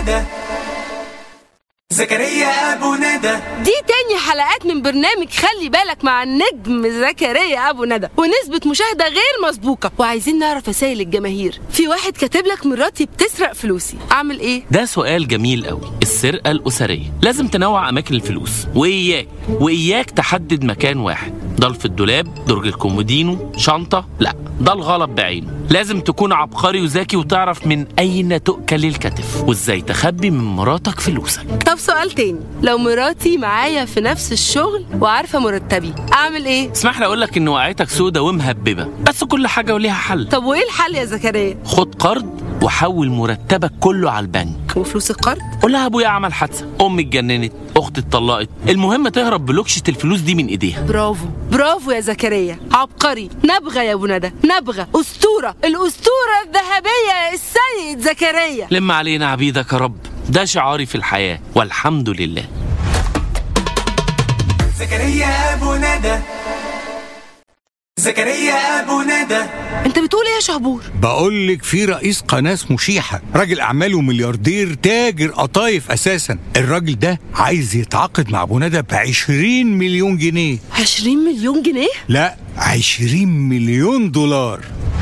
ندى زكريا ابو ندى دي تاني حلقات من برنامج خلي بالك مع النجم زكريا ابو ندى ونسبة مشاهدة غير مسبوقة وعايزين نعرف رسائل الجماهير في واحد كاتب لك مراتي بتسرق فلوسي اعمل ايه ده سؤال جميل قوي السرقة الأسرية لازم تنوع أماكن الفلوس وإياك وإياك تحدد مكان واحد ضل في الدولاب درج الكومودينو شنطة لا ده الغلط بعينه لازم تكون عبقري وذكي وتعرف من أين تؤكل الكتف وإزاي تخبي من مراتك فلوسك طب سؤال تاني لو مراتي معايا في نفس الشغل وعارفة مرتبي اعمل ايه اسمح لي أقول لك إن وقعتك سودة ومهببة بس كل حاجة وليها حل طب وايه الحل يا زكريا خد قرض وحول مرتبك كله على البنك وفلوس القرض قول لها ابويا عمل حادثه امي اتجننت اختي اتطلقت المهم تهرب بلوكشه الفلوس دي من ايديها برافو برافو يا زكريا عبقري نبغى يا ابو ندى نبغى اسطوره الاسطوره الذهبيه السيد زكريا لم علينا عبيدك يا رب ده شعاري في الحياه والحمد لله زكريا ابو ندى زكريا ابو ندى انت بتقول ايه يا شهبور بقول لك في رئيس قناة اسمه شيحة راجل أعمال وملياردير تاجر قطايف أساسا الراجل ده عايز يتعاقد مع أبو ندى ب 20 مليون جنيه 20 مليون جنيه لا 20 مليون دولار